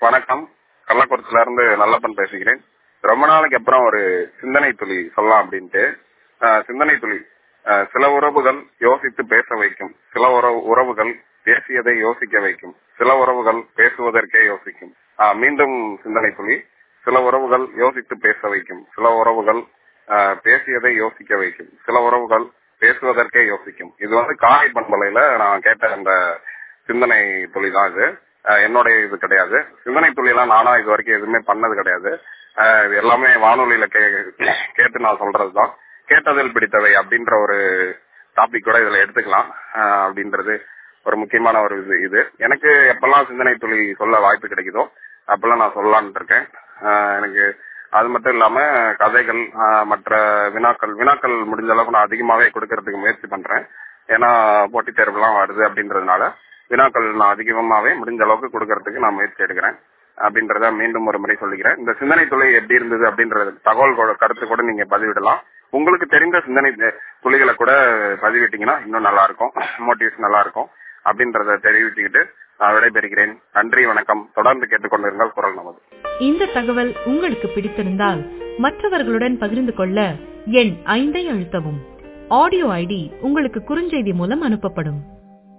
வணக்கம் கள்ளக்குறிச்சில இருந்து நல்லப்பன் பேசுகிறேன் ரொம்ப நாளைக்கு அப்புறம் ஒரு சிந்தனை துளி சொல்லலாம் அப்படின்ட்டு ஆஹ், சிந்தனை துளி ஆஹ், சில உறவுகள் யோசித்து பேச வைக்கும் சில உறவு உறவுகள் பேசியதை யோசிக்க வைக்கும் சில உறவுகள் பேசுவதற்கே யோசிக்கும் ஆஹ், மீண்டும் சிந்தனை துளி சில உறவுகள் யோசித்து பேச வைக்கும் சில உறவுகள் ஆஹ், பேசியதை யோசிக்க வைக்கும் சில உறவுகள் பேசுவதற்கே யோசிக்கும் இது வந்து காலை பண்பலையில நான் கேட்ட அந்த சிந்தனை துளி தான் இது அஹ் என்னுடைய இது கிடையாது சிந்தனை துளி எல்லாம் நானா இது வரைக்கும் எதுவுமே பண்ணது கிடையாது அஹ் இது எல்லாமே வானொலியில கே கேட்டு நான் சொல்றதுதான் கேட்டதில் பிடித்தவை அப்படின்ற ஒரு டாபிக் கூட இதுல எடுத்துக்கலாம் அஹ் அப்படின்றது ஒரு முக்கியமான ஒரு இது இது எனக்கு எப்பெல்லாம் சிந்தனை துளி சொல்ல வாய்ப்பு கிடைக்குதோ அப்பெல்லாம் நான் சொல்லலாம்னு இருக்கேன் அஹ் எனக்கு அது மட்டும் இல்லாம கதைகள் அஹ் மற்ற வினாக்கள் வினாக்கள் முடிஞ்ச அளவுக்கு நான் அதிகமாவே கொடுக்கறதுக்கு முயற்சி பண்றேன் ஏன்னா போட்டித் தேர்வுலாம் வருது அப்படின்றதுனால வினாக்கள் நான் அதிகமாவே முடிஞ்ச அளவுக்கு கொடுக்கறதுக்கு நான் முயற்சி எடுக்கிறேன் அப்படின்றத மீண்டும் ஒரு முறை சொல்லிக்கிறேன் இந்த சிந்தனை துளை எப்படி இருந்தது அப்படின்றது தகவல் கூட- கருத்து கூட நீங்க பதிவிடலாம் உங்களுக்கு தெரிந்த சிந்தனை த- துளிகளை கூட பதிவிட்டீங்கன்னா இன்னும் நல்லா இருக்கும் மோட்டிவ்ஸ் நல்லா இருக்கும் அப்படின்றத தெரிவிச்சுக்கிட்டு நான் விடைபெறுகிறேன் நன்றி வணக்கம் தொடர்ந்து கேட்டுக்கொண்டிருங்கள் குரல் நமது இந்த தகவல் உங்களுக்கு பிடித்திருந்தால் மற்றவர்களுடன் பகிர்ந்து கொள்ள எண் ஐந்தை அழுத்தவும் ஆடியோ ஐடி உங்களுக்கு குறுஞ்செய்தி மூலம் அனுப்பப்படும்